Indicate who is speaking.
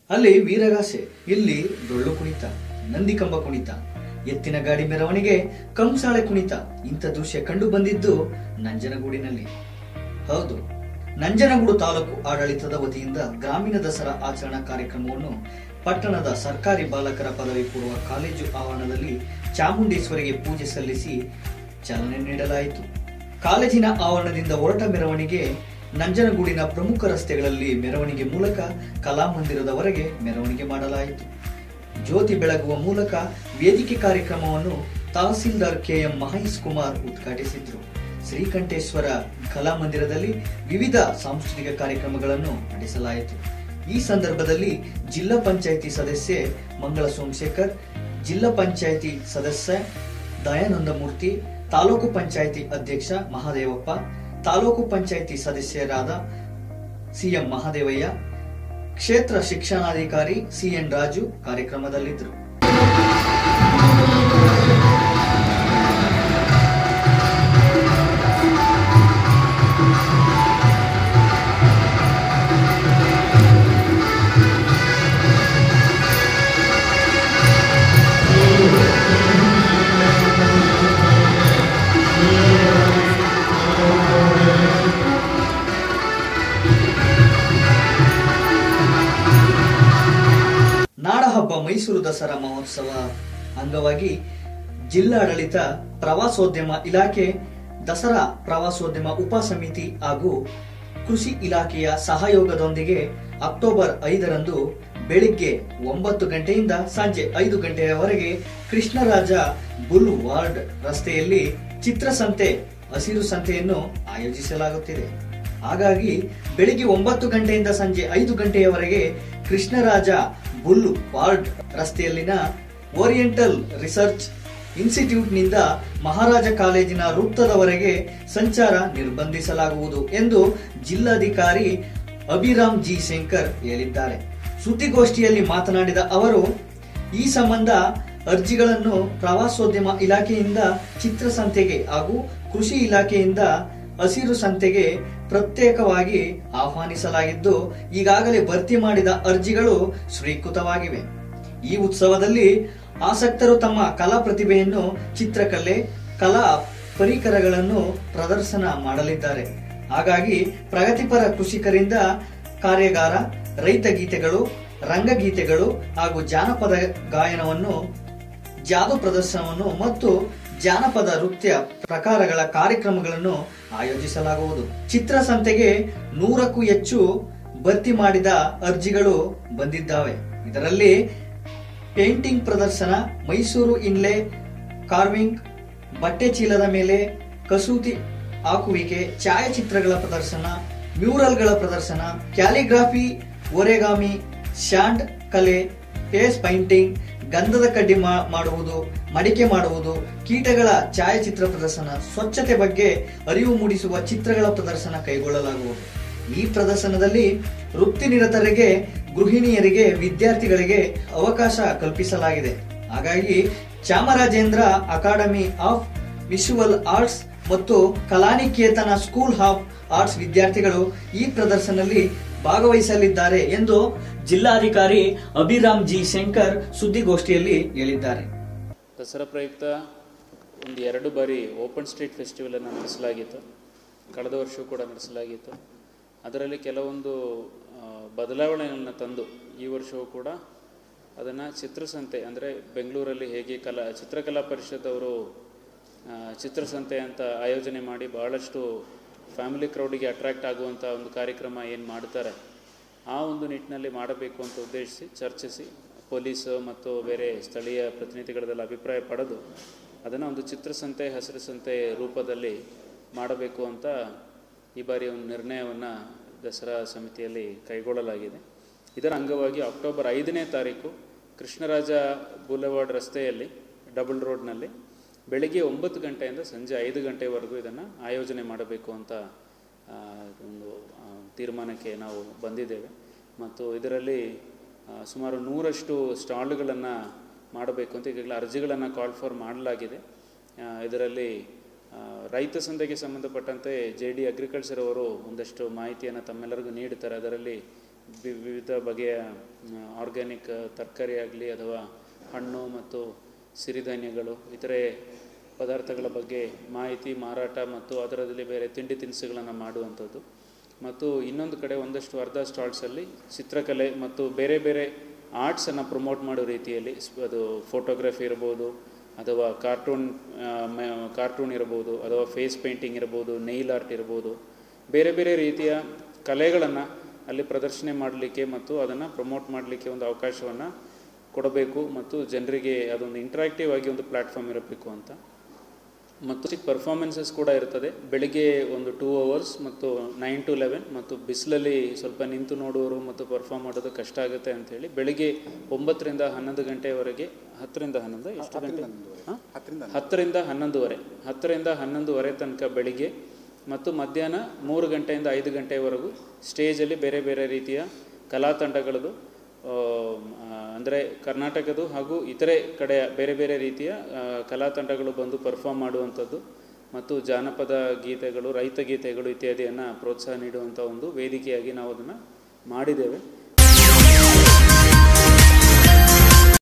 Speaker 1: ಅಲ್ಲಿ ವೀರಗಾಸೆ ಇಲ್ಲಿ ಡೊಳ್ಳು ಕುಣಿತ ನಂದಿಕಂಬ ಕುಣಿತ ಎತ್ತಿನ ಗಾಡಿ ಮೆರವಣಿಗೆ ಕಂಸಾಳೆ ಕುಣಿತ ಇಂಥ ದೃಶ್ಯ ಕಂಡು ಬಂದಿದ್ದು ನಂಜನಗೂಡಿನಲ್ಲಿ ಹೌದು ನಂಜನಗೂಡು ತಾಲೂಕು ಆಡಳಿತದ ವತಿಯಿಂದ ಗ್ರಾಮೀಣ ದಸರಾ ಆಚರಣಾ ಕಾರ್ಯಕ್ರಮವನ್ನು ಪಟ್ಟಣದ ಸರ್ಕಾರಿ ಬಾಲಕರ ಪದವಿ ಪೂರ್ವ ಕಾಲೇಜು ಆವರಣದಲ್ಲಿ ಚಾಮುಂಡೇಶ್ವರಿಗೆ ಪೂಜೆ ಸಲ್ಲಿಸಿ ಚಾಲನೆ ನೀಡಲಾಯಿತು ಕಾಲೇಜಿನ ಆವರಣದಿಂದ ಹೊರಟ ಮೆರವಣಿಗೆ ನಂಜನಗೂಡಿನ ಪ್ರಮುಖ ರಸ್ತೆಗಳಲ್ಲಿ ಮೆರವಣಿಗೆ ಮೂಲಕ ಕಲಾಮಂದಿರದವರೆಗೆ ಮೆರವಣಿಗೆ ಮಾಡಲಾಯಿತು ಜ್ಯೋತಿ ಬೆಳಗುವ ಮೂಲಕ ವೇದಿಕೆ ಕಾರ್ಯಕ್ರಮವನ್ನು ತಹಸೀಲ್ದಾರ್ ಕೆಎಂ ಮಹೇಶ್ ಕುಮಾರ್ ಉದ್ಘಾಟಿಸಿದ್ರು ಶ್ರೀಕಂಠೇಶ್ವರ ಕಲಾಮಂದಿರದಲ್ಲಿ ವಿವಿಧ ಸಾಂಸ್ಕೃತಿಕ ಕಾರ್ಯಕ್ರಮಗಳನ್ನು ನಡೆಸಲಾಯಿತು ಈ ಸಂದರ್ಭದಲ್ಲಿ ಜಿಲ್ಲಾ ಪಂಚಾಯಿತಿ ಸದಸ್ಯೆ ಮಂಗಳ ಸೋಮಶೇಖರ್ ಜಿಲ್ಲಾ ಪಂಚಾಯಿತಿ ಸದಸ್ಯ ದಯಾನಂದಮೂರ್ತಿ ತಾಲೂಕು ಪಂಚಾಯಿತಿ ಅಧ್ಯಕ್ಷ ಮಹಾದೇವಪ್ಪ ತಾಲೂಕು ಪಂಚಾಯಿತಿ ಸದಸ್ಯರಾದ ಸಿಎಂ ಮಹಾದೇವಯ್ಯ ಕ್ಷೇತ್ರ ಶಿಕ್ಷಣಾಧಿಕಾರಿ ಸಿಎನ್ ರಾಜು ಕಾರ್ಯಕ್ರಮದಲ್ಲಿದ್ದರು ನಾಡಹಬ್ಬ ಮೈಸೂರು ದಸರಾ ಮಹೋತ್ಸವ ಅಂಗವಾಗಿ ಜಿಲ್ಲಾಡಳಿತ ಪ್ರವಾಸೋದ್ಯಮ ಇಲಾಖೆ ದಸರಾ ಪ್ರವಾಸೋದ್ಯಮ ಉಪ ಸಮಿತಿ ಹಾಗೂ ಕೃಷಿ ಇಲಾಖೆಯ ಸಹಯೋಗದೊಂದಿಗೆ ಅಕ್ಟೋಬರ್ ಐದರಂದು ಬೆಳಿಗ್ಗೆ ಒಂಬತ್ತು ಗಂಟೆಯಿಂದ ಸಂಜೆ ಐದು ಗಂಟೆಯವರೆಗೆ ಕೃಷ್ಣರಾಜ ಬುಲ್ ವಾರ್ಡ್ ರಸ್ತೆಯಲ್ಲಿ ಚಿತ್ರಸಂತೆ ಹಸಿರು ಸಂತೆಯನ್ನು ಆಯೋಜಿಸಲಾಗುತ್ತಿದೆ ಹಾಗಾಗಿ ಬೆಳಿಗ್ಗೆ ಒಂಬತ್ತು ಗಂಟೆಯಿಂದ ಸಂಜೆ ಐದು ಗಂಟೆಯವರೆಗೆ ಕೃಷ್ಣರಾಜ ಬುಲ್ ವಾರ್ಡ್ ರಸ್ತೆಯಲ್ಲಿನ ಓರಿಯೆಂಟಲ್ ರಿಸರ್ಚ್ ಇನ್ಸ್ಟಿಟ್ಯೂಟ್ನಿಂದ ಮಹಾರಾಜ ಕಾಲೇಜಿನ ವೃತ್ತದವರೆಗೆ ಸಂಚಾರ ನಿರ್ಬಂಧಿಸಲಾಗುವುದು ಎಂದು ಜಿಲ್ಲಾಧಿಕಾರಿ ಅಭಿರಾಮ್ ಜಿ ಶಂಕರ್ ಹೇಳಿದ್ದಾರೆ ಸುದ್ದಿಗೋಷ್ಠಿಯಲ್ಲಿ ಮಾತನಾಡಿದ ಅವರು ಈ ಸಂಬಂಧ ಅರ್ಜಿಗಳನ್ನು ಪ್ರವಾಸೋದ್ಯಮ ಇಲಾಖೆಯಿಂದ ಚಿತ್ರಸಂತೆಗೆ ಹಾಗೂ ಕೃಷಿ ಇಲಾಖೆಯಿಂದ ಹಸಿರು ಸಂತೆಗೆ ಪ್ರತ್ಯೇಕವಾಗಿ ಆಹ್ವಾನಿಸಲಾಗಿದ್ದು ಈಗಾಗಲೇ ಭರ್ತಿ ಮಾಡಿದ ಅರ್ಜಿಗಳು ಸ್ವೀಕೃತವಾಗಿವೆ ಈ ಉತ್ಸವದಲ್ಲಿ ಆಸಕ್ತರು ತಮ್ಮ ಕಲಾ ಪ್ರತಿಭೆಯನ್ನು ಚಿತ್ರಕಲೆ ಕಲಾ ಪರಿಕರಗಳನ್ನು ಪ್ರದರ್ಶನ ಮಾಡಲಿದ್ದಾರೆ ಹಾಗಾಗಿ ಪ್ರಗತಿಪರ ಕೃಷಿಕರಿಂದ ಕಾರ್ಯಾಗಾರ ರೈತ ಗೀತೆಗಳು ರಂಗಗೀತೆಗಳು ಹಾಗೂ ಜಾನಪದ ಗಾಯನವನ್ನು ಜಾದು ಪ್ರದರ್ಶನವನ್ನು ಮತ್ತು ಜಾನಪದ ನೃತ್ಯ ಪ್ರಕಾರಗಳ ಕಾರ್ಯಕ್ರಮಗಳನ್ನು ಆಯೋಜಿಸಲಾಗುವುದು ಚಿತ್ರಸಂತೆಗೆ ನೂರಕ್ಕೂ ಹೆಚ್ಚು ಭರ್ತಿ ಮಾಡಿದ ಅರ್ಜಿಗಳು ಬಂದಿದ್ದಾವೆ ಇದರಲ್ಲಿ ಪೇಂಟಿಂಗ್ ಪ್ರದರ್ಶನ ಮೈಸೂರು ಇನ್ಲೆ ಕಾರ್ವಿಂಗ್ ಬಟ್ಟೆ ಚೀಲದ ಮೇಲೆ ಕಸೂತಿ ಹಾಕುವಿಕೆ ಛಾಯಾಚಿತ್ರಗಳ ಪ್ರದರ್ಶನ ಮ್ಯೂರಲ್ಗಳ ಪ್ರದರ್ಶನ ಕ್ಯಾಲಿಗ್ರಾಫಿ ಒರೆಗಾಮಿ ಶಾಂಡ್ ಕಲೆ ಫೇಸ್ ಪೈಂಟಿಂಗ್ ಗಂಧದ ಕಡ್ಡಿ ಮಾ- ಮಾಡುವುದು ಮಡಿಕೆ ಮಾಡುವುದು ಕೀಟಗಳ ಛಾಯಾಚಿತ್ರ ಪ್ರದರ್ಶನ ಸ್ವಚ್ಛತೆ ಬಗ್ಗೆ ಅರಿವು ಮೂಡಿಸುವ ಚಿತ್ರಗಳ ಪ್ರದರ್ಶನ ಕೈಗೊಳ್ಳಲಾಗುವುದು ಈ ಪ್ರದರ್ಶನದಲ್ಲಿ ವೃತ್ತಿ ನಿರತರಿಗೆ ಗೃಹಿಣಿಯರಿಗೆ ವಿದ್ಯಾರ್ಥಿಗಳಿಗೆ ಅವಕಾಶ ಕಲ್ಪಿಸಲಾಗಿದೆ ಹಾಗಾಗಿ Chamarajendra academy of visual arts ಮತ್ತು ಕಲಾನಿಕೇತನ ಸ್ಕೂಲ್ ಆಫ್ ಆರ್ಟ್ಸ್ ವಿದ್ಯಾರ್ಥಿಗಳು ಈ ಪ್ರದರ್ಶನದಲ್ಲಿ ಭಾಗವಹಿಸಲಿದ್ದಾರೆ ಎಂದು ಜಿಲ್ಲಾಧಿಕಾರಿ ಅಭಿರಾಮ್ ಜಿ ಶಂಕರ್ ಸುದ್ದಿಗೋಷ್ಠಿಯಲ್ಲಿ ಹೇಳಿದ್ದಾರೆ
Speaker 2: ದಸರಾ ಪ್ರಯುಕ್ತ ಒಂದು ಎರಡು ಬಾರಿ ಓಪನ್ ಸ್ಟ್ರೀಟ್ ಫೆಸ್ಟಿವಲನ್ನು ನಡೆಸಲಾಗಿತ್ತು ಕಳೆದ ವರ್ಷವೂ ಕೂಡ ನಡೆಸಲಾಗಿತ್ತು ಅದರಲ್ಲಿ ಕೆಲವೊಂದು ಆ, ಬದಲಾವಣೆಗಳನ್ನು ತಂದು ಈ ವರ್ಷವೂ ಕೂಡ ಅದನ್ನು ಚಿತ್ರಸಂತೆ ಅಂದರೆ ಬೆಂಗಳೂರಲ್ಲಿ ಹೇಗೆ ಕಲಾ ಚಿತ್ರಕಲಾ ಪರಿಷತ್ ಅವರು ಆ, ಚಿತ್ರಸಂತೆ ಅಂತ ಆಯೋಜನೆ ಮಾಡಿ ಭಾಳಷ್ಟು ಫ್ಯಾಮಿಲಿ ಕ್ರೌಡಿಗೆ ಅಟ್ರ್ಯಾಕ್ಟ್ ಆಗುವಂಥ ಒಂದು ಕಾರ್ಯಕ್ರಮ ಏನು ಮಾಡ್ತಾರೆ ಆ ಒಂದು ನಿಟ್ಟಿನಲ್ಲಿ ಮಾಡಬೇಕು ಅಂತ ಉದ್ದೇಶಿಸಿ ಚರ್ಚಿಸಿ ಪೊಲೀಸ್ ಮತ್ತು ಬೇರೆ ಸ್ಥಳೀಯ ಪ್ರತಿನಿಧಿಗಳದೆಲ್ಲ ಅಭಿಪ್ರಾಯ ಪಡೆದು ಅದನ್ನು ಒಂದು ಚಿತ್ರಸಂತೆ ಹಸಿರು ಸಂತೆ ರೂಪದಲ್ಲಿ ಮಾಡಬೇಕು ಅಂತ ಈ ಬಾರಿ ಒಂದು ನಿರ್ಣಯವನ್ನು ದಸರಾ ಸಮಿತಿಯಲ್ಲಿ ಕೈಗೊಳ್ಳಲಾಗಿದೆ ಇದರ ಅಂಗವಾಗಿ ಅಕ್ಟೋಬರ್ ಐದನೇ ತಾರೀಕು ಕೃಷ್ಣರಾಜ ಬುಲೆವಾರ್ಡ್ ರಸ್ತೆಯಲ್ಲಿ ಡಬಲ್ ರೋಡ್ನಲ್ಲಿ ಬೆಳಿಗ್ಗೆ ಒಂಬತ್ತು ಗಂಟೆಯಿಂದ ಸಂಜೆ ಐದು ಗಂಟೆವರೆಗೂ ಇದನ್ನು ಆಯೋಜನೆ ಮಾಡಬೇಕು ಅಂತ ಆ, ಒಂದು ಆ, ತೀರ್ಮಾನಕ್ಕೆ ನಾವು ಬಂದಿದ್ದೇವೆ ಮತ್ತು ಇದರಲ್ಲಿ ಆ, ಸುಮಾರು ನೂರಷ್ಟು ಸ್ಟಾಲ್ಗಳನ್ನು ಮಾಡಬೇಕು ಅಂತ ಈಗಾಗಲೇ ಅರ್ಜಿಗಳನ್ನು ಕಾಲ್ ಫಾರ್ ಮಾಡಲಾಗಿದೆ ಆ, ಇದರಲ್ಲಿ ಆ, ರೈತ ಸಂತೆಗೆ ಸಂಬಂಧಪಟ್ಟಂತೆ ಜೆ ಡಿ ಅಗ್ರಿಕಲ್ಚರ್ ಅವರು ಒಂದಷ್ಟು ಮಾಹಿತಿಯನ್ನು ತಮ್ಮೆಲ್ಲರಿಗೂ ನೀಡುತ್ತಾರೆ ಅದರಲ್ಲಿ ವಿ- ವಿವಿಧ ಬಗೆಯ ಆರ್ಗ್ಯಾನಿಕ್ ತರಕಾರಿ ಆಗಲಿ ಅಥವಾ ಹಣ್ಣು ಮತ್ತು ಸಿರಿಧಾನ್ಯಗಳು ಇತರೆ ಪದಾರ್ಥಗಳ ಬಗ್ಗೆ ಮಾಹಿತಿ ಮಾರಾಟ ಮತ್ತು ಅದರಲ್ಲಿ ಬೇರೆ ತಿಂಡಿ ತಿನಿಸುಗಳನ್ನು ಮಾಡುವಂಥದ್ದು ಮತ್ತು ಇನ್ನೊಂದು ಕಡೆ ಒಂದಷ್ಟು ಅರ್ಧ ಸ್ಟಾಲ್ಸಲ್ಲಿ ಚಿತ್ರಕಲೆ ಮತ್ತು ಬೇರೆ ಬೇರೆ ಆರ್ಟ್ಸನ್ನು ಪ್ರಮೋಟ್ ಮಾಡೋ ರೀತಿಯಲ್ಲಿ ಸ್- ಅದು ಫೋಟೋಗ್ರಫಿ ಇರ್ಬೋದು ಅಥವಾ ಕಾರ್ಟೂನ್ ಕಾರ್ಟೂನ್ ಇರ್ಬೋದು ಅಥವಾ ಫೇಸ್ ಪೇಂಟಿಂಗ್ ಇರ್ಬೋದು ನೈಲ್ ಆರ್ಟ್ ಇರ್ಬೋದು ಬೇರೆ ಬೇರೆ ರೀತಿಯ ಕಲೆಗಳನ್ನು ಅಲ್ಲಿ ಪ್ರದರ್ಶನ ಮಾಡಲಿಕ್ಕೆ ಮತ್ತು ಅದನ್ನು ಪ್ರಮೋಟ್ ಮಾಡಲಿಕ್ಕೆ ಒಂದು ಅವಕಾಶವನ್ನು ಕೊಡಬೇಕು ಮತ್ತು ಜನರಿಗೆ ಅದೊಂದು ಇಂಟ್ರಾಕ್ಟಿವ್ ಆಗಿ ಒಂದು ಪ್ಲ್ಯಾಟ್ಫಾರ್ಮ್ ಇರಬೇಕು ಅಂತ ಮತ್ತು ಪರ್ಫಾರ್ಮೆನ್ಸಸ್ ಕೂಡ ಇರ್ತದೆ ಬೆಳಿಗ್ಗೆ ಒಂದು ಟೂ ಅವರ್ಸ್ ಮತ್ತು ನೈನ್ ಟು ಲೆವೆನ್ ಮತ್ತು ಬಿಸಿಲಲ್ಲಿ ಸ್ವಲ್ಪ ನಿಂತು ನೋಡುವವರು ಮತ್ತು ಪರ್ಫಾರ್ಮ್ ಮಾಡೋದು ಕಷ್ಟ ಆಗುತ್ತೆ ಅಂಥೇಳಿ ಬೆಳಿಗ್ಗೆ ಒಂಬತ್ತರಿಂದ ಹನ್ನೊಂದು ಗಂಟೆವರೆಗೆ ಹತ್ತರಿಂದ ಹನ್ನೊಂದು ಎಷ್ಟು ಗಂಟೆ ಹಾಂ ಹತ್ತರಿಂದ ಹನ್ನೊಂದುವರೆ ಹತ್ತರಿಂದ ಹನ್ನೊಂದುವರೆ ತನಕ ಬೆಳಿಗ್ಗೆ ಮತ್ತು ಮಧ್ಯಾಹ್ನ ಮೂರು ಗಂಟೆಯಿಂದ ಐದು ಗಂಟೆವರೆಗೂ ಸ್ಟೇಜಲ್ಲಿ ಬೇರೆ ಬೇರೆ ರೀತಿಯ ಕಲಾ ತಂಡಗಳದು ಅಂದರೆ ಕರ್ನಾಟಕದ ಹಾಗೂ ಇತರೆ ಕಡೆಯ ಬೇರೆ ಬೇರೆ ರೀತಿಯ ಆ, ಕಲಾ ತಂಡಗಳು ಬಂದು ಪರ್ಫಾರ್ಮ್ ಮಾಡುವಂಥದ್ದು ಮತ್ತು ಜಾನಪದ ಗೀತೆಗಳು ರೈತ ಗೀತೆಗಳು ಇತ್ಯಾದಿಯನ್ನು ಪ್ರೋತ್ಸಾಹ ನೀಡುವಂಥ ಒಂದು ವೇದಿಕೆಯಾಗಿ ನಾವು ಅದನ್ನು ಮಾಡಿದ್ದೇವೆ